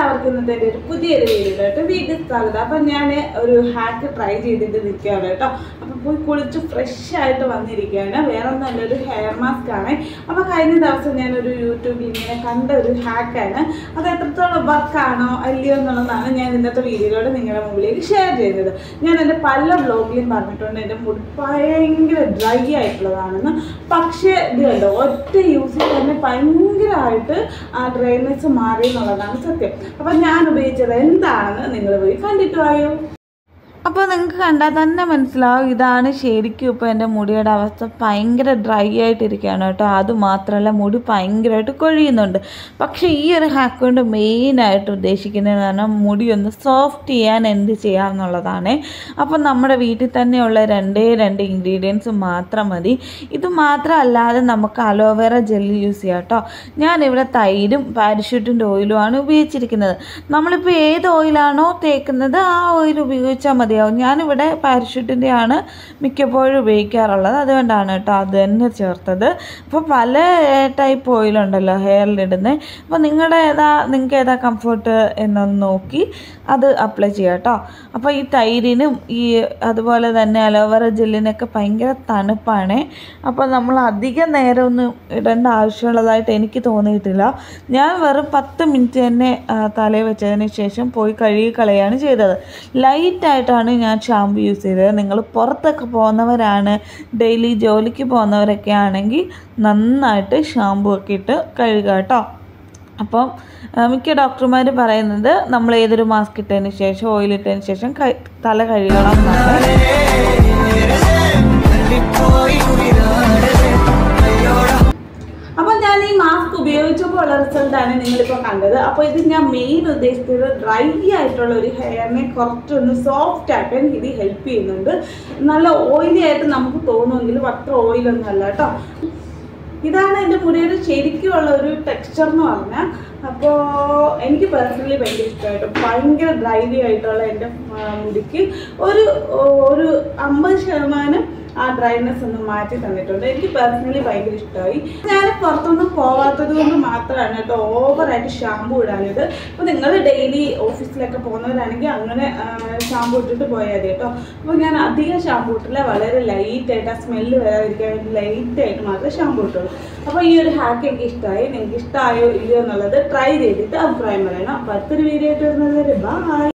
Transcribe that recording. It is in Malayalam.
എല്ലാവർക്കും ഇന്നത്തെ എൻ്റെ ഒരു പുതിയൊരു വീഡിയോയിലോട്ട് വീട്ടിൽ സ്വാഗതം അപ്പം ഞാൻ ഒരു ഹാക്ക് ട്രൈ ചെയ്തിട്ട് നിൽക്കുകയാണ് കേട്ടോ അപ്പം പോയി കുളിച്ച് ഫ്രഷ് ആയിട്ട് വന്നിരിക്കുകയാണ് വേറെ ഒന്നല്ല ഒരു ഹെയർ മാസ്ക് ആണ് അപ്പോൾ കഴിഞ്ഞ ദിവസം ഞാനൊരു യൂട്യൂബിൽ ഇങ്ങനെ കണ്ട ഒരു ഹാക്കാണ് അത് എത്രത്തോളം വർക്കാണോ അല്ലയോ എന്നുള്ളതാണ് ഞാൻ ഇന്നത്തെ വീഡിയോയിലൂടെ നിങ്ങളുടെ മുമ്പിലേക്ക് ഷെയർ ചെയ്തത് ഞാൻ എൻ്റെ പല വ്ലോഗിലും പറഞ്ഞിട്ടുണ്ട് എൻ്റെ മുടി ഭയങ്കര ഡ്രൈ ആയിട്ടുള്ളതാണെന്ന് പക്ഷേ ഇത് കണ്ടോ ഒറ്റ യൂസിൽ തന്നെ ഭയങ്കരമായിട്ട് ആ ഡ്രൈനെസ് മാറി എന്നുള്ളതാണ് സത്യം അപ്പം ഞാൻ ഉപയോഗിച്ചത് എന്താണെന്ന് നിങ്ങൾ പോയി കണ്ടിട്ട് വായോ അപ്പോൾ നിങ്ങൾക്ക് കണ്ടാൽ തന്നെ മനസ്സിലാവും ഇതാണ് ശരിക്കും ഇപ്പോൾ എൻ്റെ മുടിയുടെ അവസ്ഥ ഭയങ്കര ഡ്രൈ ആയിട്ടിരിക്കുകയാണ് കേട്ടോ അത് മാത്രമല്ല മുടി ഭയങ്കരമായിട്ട് കൊഴിയുന്നുണ്ട് പക്ഷേ ഈ ഒരു ഹാക്ക് കൊണ്ട് മെയിനായിട്ട് ഉദ്ദേശിക്കുന്നതെന്ന് പറഞ്ഞാൽ മുടി ഒന്ന് സോഫ്റ്റ് ചെയ്യാൻ എന്ത് ചെയ്യാമെന്നുള്ളതാണ് അപ്പോൾ നമ്മുടെ വീട്ടിൽ തന്നെയുള്ള രണ്ടേ രണ്ട് ഇൻഗ്രീഡിയൻസ് മാത്രം മതി ഇത് മാത്രമല്ലാതെ നമുക്ക് അലോവേറ ജെല്ലി യൂസ് ചെയ്യാം കേട്ടോ ഞാനിവിടെ തൈരും പാരഷൂട്ടിൻ്റെ ഓയിലുമാണ് ഉപയോഗിച്ചിരിക്കുന്നത് നമ്മളിപ്പോൾ ഏത് ഓയിലാണോ തേക്കുന്നത് ആ ഓയിൽ ഉപയോഗിച്ചാൽ മതിയാവും ഞാനിവിടെ പാരഷൂട്ടിൻ്റെ ആണ് മിക്കപ്പോഴും ഉപയോഗിക്കാറുള്ളത് അതുകൊണ്ടാണ് കേട്ടോ അത് തന്നെ ചേർത്തത് അപ്പോൾ പല ടൈപ്പ് ഓയിലുണ്ടല്ലോ ഹെയറിലിടുന്നത് അപ്പോൾ നിങ്ങളുടെ ഏതാ നിങ്ങൾക്ക് ഏതാ കംഫർട്ട് എന്നൊന്ന് നോക്കി അത് അപ്ലൈ ചെയ്യാം കേട്ടോ അപ്പോൾ ഈ തൈരിനും ഈ അതുപോലെ തന്നെ അലോവേറ ജെല്ലിനൊക്കെ ഭയങ്കര തണുപ്പാണ് അപ്പോൾ നമ്മൾ അധികം നേരം ഒന്നും ഇടേണ്ട ആവശ്യമുള്ളതായിട്ട് എനിക്ക് തോന്നിയിട്ടില്ല ഞാൻ വെറും പത്ത് മിനിറ്റ് തന്നെ ആ, തലയിൽ വെച്ചതിന് ശേഷം പോയി കഴുകി കളയാണ് ചെയ്തത് ലൈറ്റായിട്ടാണ് ഞാൻ ഷാമ്പു യൂസ് ചെയ്തത് നിങ്ങൾ പുറത്തൊക്കെ പോകുന്നവരാണ് ഡെയിലി ജോലിക്ക് പോകുന്നവരൊക്കെ ആണെങ്കിൽ നന്നായിട്ട് ഷാമ്പു ഒക്കെ ഇട്ട് കഴുകുക കേട്ടോ അപ്പം ആ, മിക്ക ഡോക്ടർമാർ പറയുന്നത് നമ്മൾ ഏതൊരു മാസ്ക് ഇട്ടതിന് ശേഷം ഓയിൽ ഇട്ടതിന് ശേഷം കൈ തല കഴുകണം എന്നാണ് അപ്പോൾ ഞാൻ ഈ മാസ്ക് ഉപയോഗിച്ചപ്പോൾ ഉള്ള റിസൾട്ടാണ് നിങ്ങളിപ്പോൾ കണ്ടത് അപ്പോൾ ഇത് ഞാൻ മെയിൻ ഉദ്ദേശിച്ചത് ഡ്രൈ ആയിട്ടുള്ള ഒരു ഹെയറിനെ കുറച്ചൊന്ന് സോഫ്റ്റ് ആക്കാൻ ഇത് ഹെൽപ്പ് ചെയ്യുന്നുണ്ട് നല്ല ഓയിലി ആയിട്ട് നമുക്ക് തോന്നുമെങ്കിലും അത്ര ഓയിലൊന്നും അല്ല കേട്ടോ ഇതാണ് എൻ്റെ മുടിയുടെ ശരിക്കുമുള്ള ഒരു ടെക്സ്ചർ എന്ന് പറഞ്ഞാൽ അപ്പോൾ എനിക്ക് പേഴ്സണലി ഭയങ്കര ഇഷ്ടമായിട്ട് ഭയങ്കര ഡ്രൈവി ആയിട്ടുള്ള എൻ്റെ ആ, മുടിക്ക് ഒരു ഒരു അമ്പത് ശതമാനം ആ ഡ്രൈനെസ് ഒന്ന് മാറ്റി തന്നിട്ടുണ്ട് എനിക്ക് പേഴ്സണലി ഭയങ്കര ഇഷ്ടമായി ഞാൻ പുറത്തൊന്നും പോവാത്തത് കൊണ്ട് മാത്രമാണ് കേട്ടോ ഓവറായിട്ട് ഷാമ്പു ഇടാനത് അപ്പോൾ നിങ്ങൾ ഡെയിലി ഓഫീസിലൊക്കെ പോകുന്നവരാണെങ്കിൽ അങ്ങനെ ഷാമ്പു ഇട്ടിട്ട് പോയാൽ മതി കേട്ടോ അപ്പോൾ ഞാൻ അധികം ഷാമ്പു ഇട്ടില്ല വളരെ ലൈറ്റായിട്ട് ആ സ്മെല്ല് വരാതിരിക്കാൻ വേണ്ടി ലൈറ്റായിട്ട് മാത്രമേ ഷാമ്പു ഇട്ടുള്ളൂ അപ്പോൾ ഈ ഒരു ഹാക്ക് എനിക്ക് ഇഷ്ടമായി നിങ്ങൾക്ക് ഇഷ്ടമായോ ഇല്ലയോ എന്നുള്ളത് ട്രൈ ചെയ്തിട്ട് അഭിപ്രായം പറയണം അപ്പോൾ അടുത്തൊരു വീഡിയോ ആയിട്ട് വരുന്നത് വരെ ബൈ